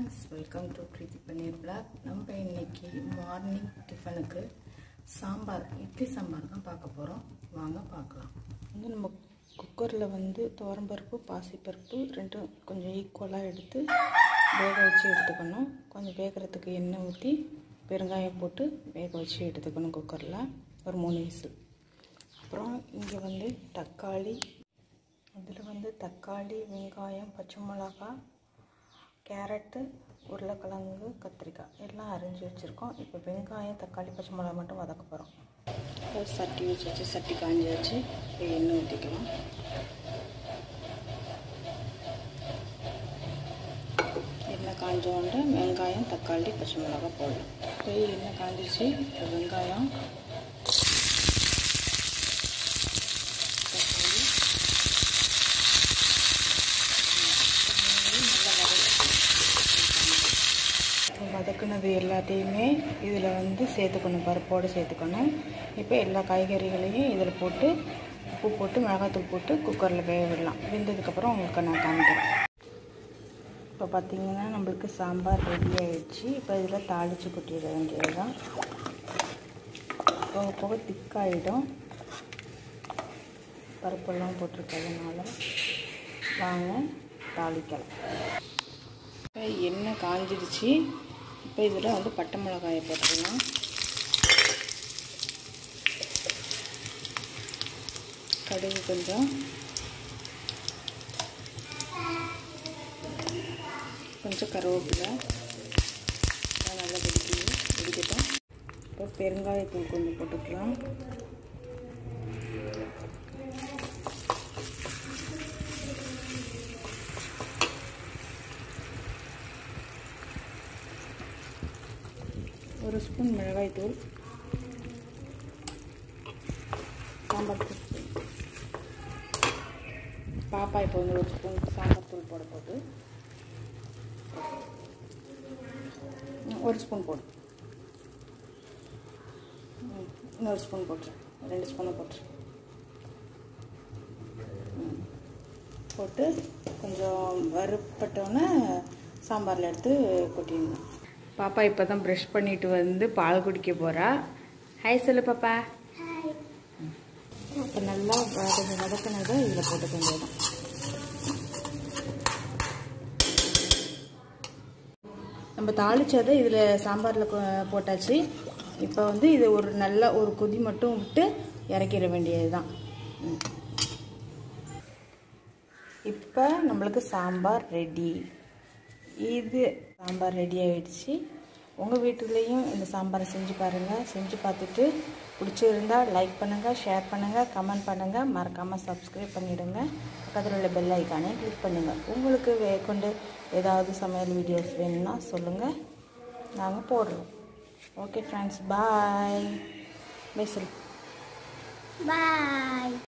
Friends welcome to Preethi Panneer blog நம்ம இன்னைக்கு morning டிஃபனுக்கு சாம்பார் இட்லி சாம்பார் தான் பார்க்க போகிறோம் வாங்க பார்க்கலாம் வந்து நம்ம குக்கரில் வந்து துவரம்பருப்பு பாசிப்பருப்பு ரெண்டும் கொஞ்சம் ஈக்குவலாக எடுத்து வேக வச்சு எடுத்துக்கணும் கொஞ்சம் வேகிறதுக்கு எண்ணெய் ஊற்றி பெருங்காயம் போட்டு வேக வச்சு எடுத்துக்கணும் குக்கரில் ஒரு மூணு விசில் அப்புறம் இங்கே வந்து தக்காளி அதில் வந்து தக்காளி வெங்காயம் பச்சை மிளகாய் கேரட்டு உருளைக்கிழங்கு கத்திரிக்காய் எல்லாம் அரிஞ்சு வச்சுருக்கோம் இப்போ வெங்காயம் தக்காளி பச்சை மிளகா மட்டும் வதக்க போகிறோம் சட்டி வச்சு வச்சு சட்டி காஞ்சி வச்சு இப்போ எண்ணெய் ஊற்றிக்கலாம் எண்ணெய் காஞ்சோண்டு வெங்காயம் தக்காளி பச்சை மிளகா போடலாம் இப்போ எண்ணெய் காஞ்சிச்சு இப்போ வெங்காயம் தக்காளி வதக்குனது எல்லாத்தையுமே இதில் வந்து சேர்த்துக்கணும் பருப்போடு சேர்த்துக்கணும் இப்போ எல்லா காய்கறிகளையும் இதில் போட்டு உப்பு போட்டு மிளகாத்தூள் போட்டு குக்கரில் வேக விடலாம் வெந்ததுக்கப்புறம் உங்களுக்கு நான் காமிக்கிறேன் இப்போ பார்த்திங்கன்னா நம்மளுக்கு சாம்பார் ரெடி ஆகிடுச்சு இப்போ இதில் தாளித்து கொட்டிட வேண்டியது தான் போக போக திக்காயிடும் பருப்பெல்லாம் போட்டிருக்கிறதுனால வாங்க தாளிக்கலாம் இப்போ எண்ணெய் காஞ்சிடுச்சு இப்போ இதில் வந்து பட்டை மிளகாயை போட்டுக்கலாம் கடுகு கொஞ்சம் கொஞ்சம் கருவேப்பிலை நல்லா வெடிக்கி வெடிக்கட்டும் இப்போ பெருங்காயத்தூள் கொஞ்சம் போட்டுக்கலாம் ஒரு ஸ்பூன் மிளகாய்த்தூள் சாம்பார் தூள் பாப்பா இப்போ வந்து ஒரு ஸ்பூன் சாம்பார் தூள் போட போட்டு ஒரு ஸ்பூன் போடு இன்னொரு ஸ்பூன் போட்டுரு ரெண்டு ஸ்பூனை போட்டுரு போட்டு கொஞ்சம் வறுப்பட்டோன்னே சாம்பாரில் எடுத்து கொட்டிடணும் பாப்பா இப்போ தான் ப்ரஷ் பண்ணிட்டு வந்து பால் குடிக்க போகிறா ஹாய் சொல்லு பாப்பா இப்போ நல்லா கொஞ்சம் வதக்கினதை இதில் போட்டுக்க வேண்டியதான் நம்ம தாளித்ததை இதில் சாம்பாரில் போட்டாச்சு இப்போ வந்து இது ஒரு நல்ல ஒரு கொதி மட்டும் விட்டு இறக்கிட வேண்டியது தான் இப்போ நம்மளுக்கு சாம்பார் ரெடி இது சாம்பார் ரெடி ஆகிடுச்சு உங்கள் வீட்டுலேயும் இந்த சாம்பாரை செஞ்சு பாருங்கள் செஞ்சு பார்த்துட்டு பிடிச்சிருந்தா லைக் பண்ணுங்கள் ஷேர் பண்ணுங்கள் கமெண்ட் பண்ணுங்கள் மறக்காமல் சப்ஸ்கிரைப் பண்ணிவிடுங்க பக்கத்தில் உள்ள பெல் ஐக்கானே கிளிக் பண்ணுங்கள் உங்களுக்கு கொண்டு ஏதாவது சமையல் வீடியோஸ் வேணும்னா சொல்லுங்கள் நாங்கள் போடுறோம் ஓகே ஃப்ரெண்ட்ஸ் பாய் பை சொல் Bye.